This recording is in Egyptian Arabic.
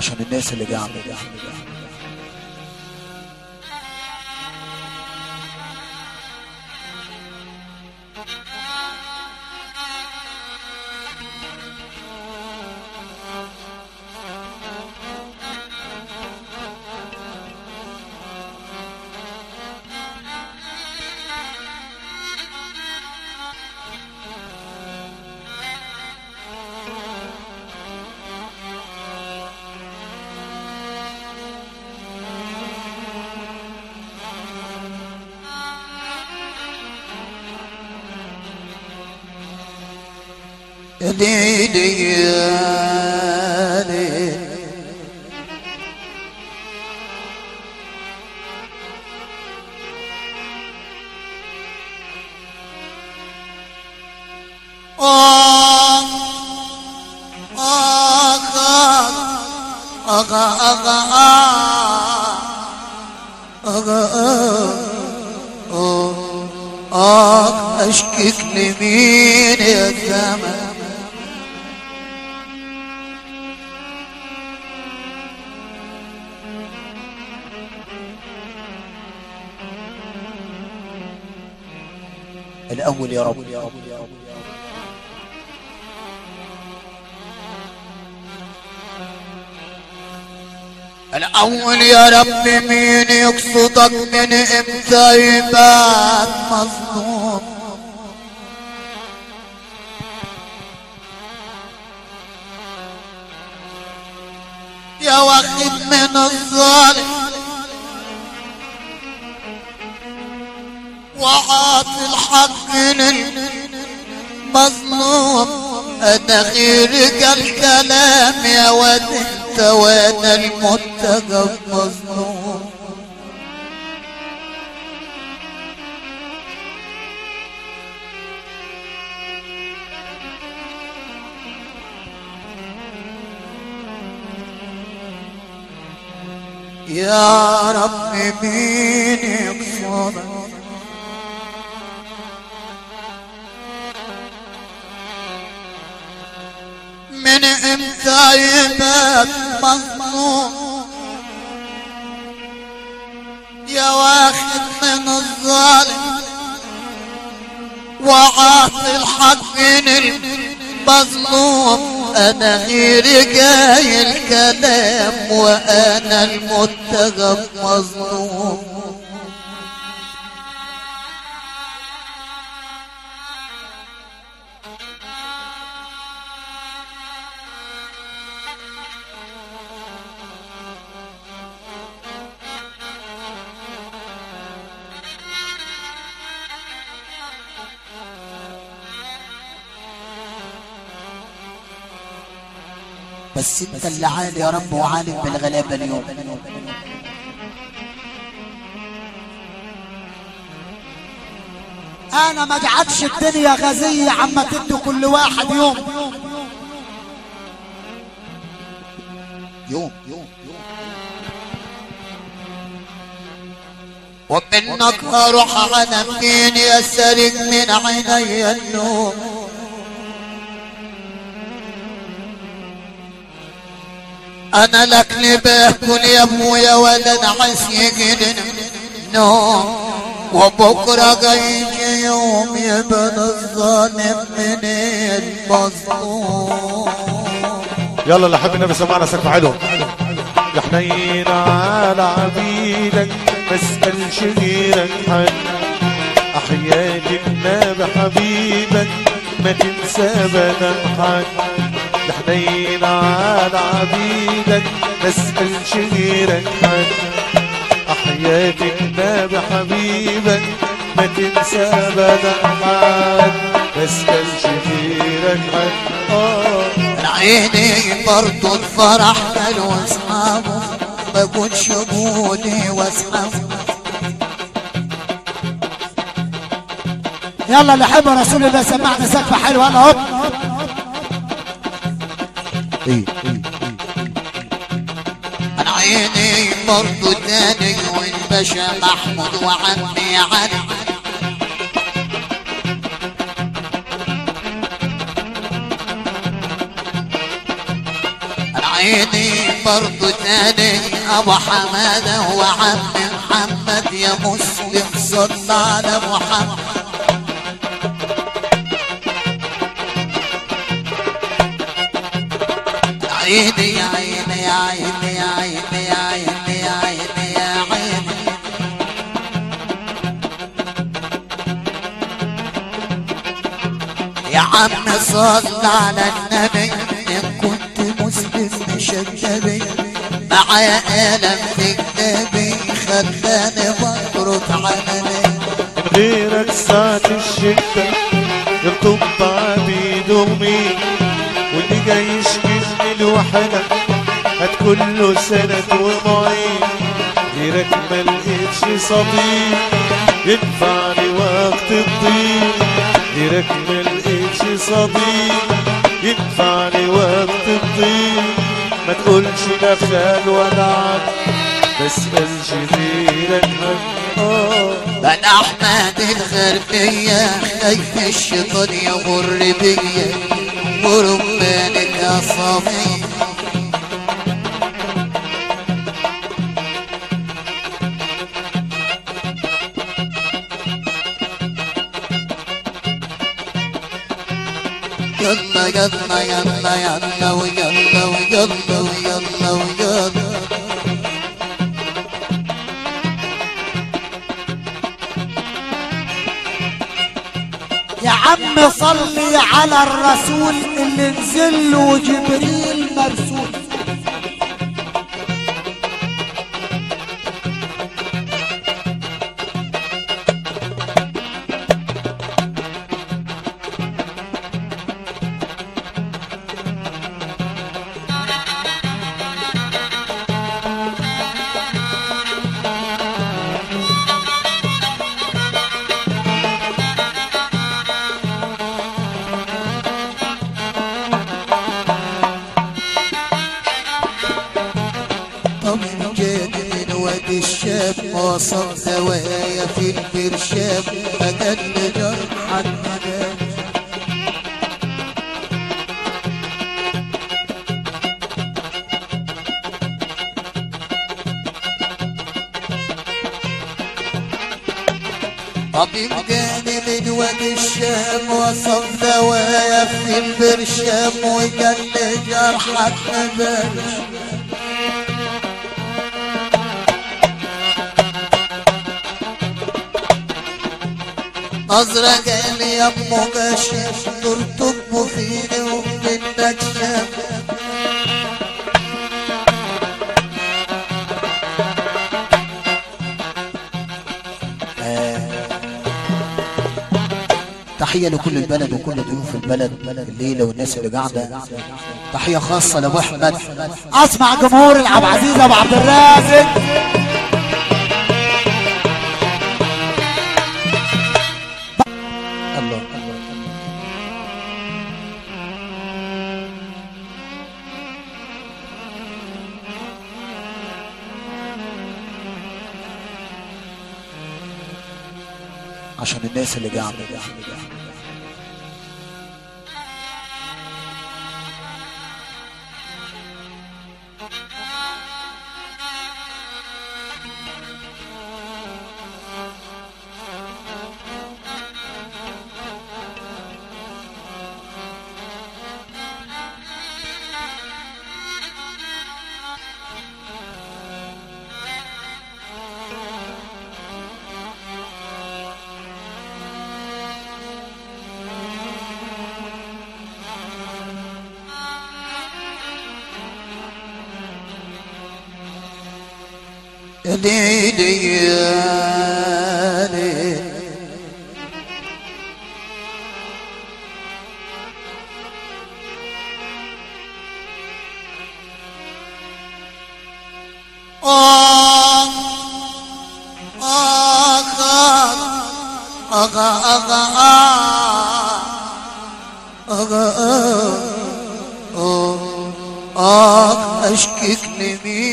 عشان الناس اللي قاعدة يا ليلي يا ليلي آه آه آه آه آه آه آه أشكك لمين يا زمان الأول يا رب الأول يا رب مين يقصدك من امتى يبات مظلوم يا واخد من الظالم وعاطي الحق للمظلوم انا خيرك الكلام يا ود انت وانا المتقى مظلوم يا رب مين يقصدك من امتى يبات مظلوم يا واخد من الظالم وعاطي الحق المظلوم انا غير جاي الكلام وانا المتقى مظلوم بس انت اللي عالي يا رب وعالم بالغلابة اليوم انا ما جعلتش الدنيا غازية عما تدي كل واحد يوم يوم يوم ومنك اروح على مين يسرق من عيني النوم انا لك باكل يا ابويا ولا نعس يجن نوم وبكره جاي يجي يوم يبقى الظالم من المظلوم يلا اللي حب النبي سمعنا سقف حلو يا حنين على عبيدك ما اسألش غيرك حد أحياك النبي حبيبك ما تنسى ابدا حد يا حنين على عبيدك ما اسألش غيرك حد أحياك النبي حبيبك ما تنسى ابدا حد ما اسألش غيرك حد آه عيني برضو الفرح حلو اصحابه بقول شهودي واصحابه يلا اللي حب رسول الله سمعنا سقفة حلوة يلا هوب ايه انا عيني برضو تاني والباشا محمود وعمي علي انا عيني برضو تاني ابو حماده وعم محمد يا مسلم صل على محمد عيني يا عيني يا عيني يا عيني يا عيني يا عيني يا عيني يا عم صل على النبي ان كنت مسلم مش النبي معايا قلم في كتابي خلاني بطرد علني من غيرك ساعة الشدة يرطب عبيد أمي واللي جاي يشكيني لوحدك هتكون له سند ومعين غيرك ما لقيتش صديق ينفعني وقت الضيق غيرك ما لقيتش صديق ينفعني وقت الضيق ما تقولش لا خال ولا عم بسألش غيرك عن آه بن احمد الغربية خايف الشيطان يغر بيا ورمانك يا صبي يلا يلا يلا يلا ويلا ويلا ويلا ويلا يا عم صلي على الرسول اللي نزل له جبريل مرسول طمن جاني من وادي الشام وصل زوايا في البرشام أجل جرح المدام طبيب جاني من وادي الشام وصل زوايا في البرشام وجل جرحك مبارش نظرة جالي يا ام غشام ترتب فيني ومنك شام تحية لكل البلد وكل ضيوف البلد الليلة والناس اللي قاعدة تحية خاصة لأبو أحمد اسمع جمهور العبد العزيز ابو عبد الرازق الله الله عشان الناس اللي قاعدة يا ليلي يا ليلي آه آه آه آه آه آه آه أشكيك لمين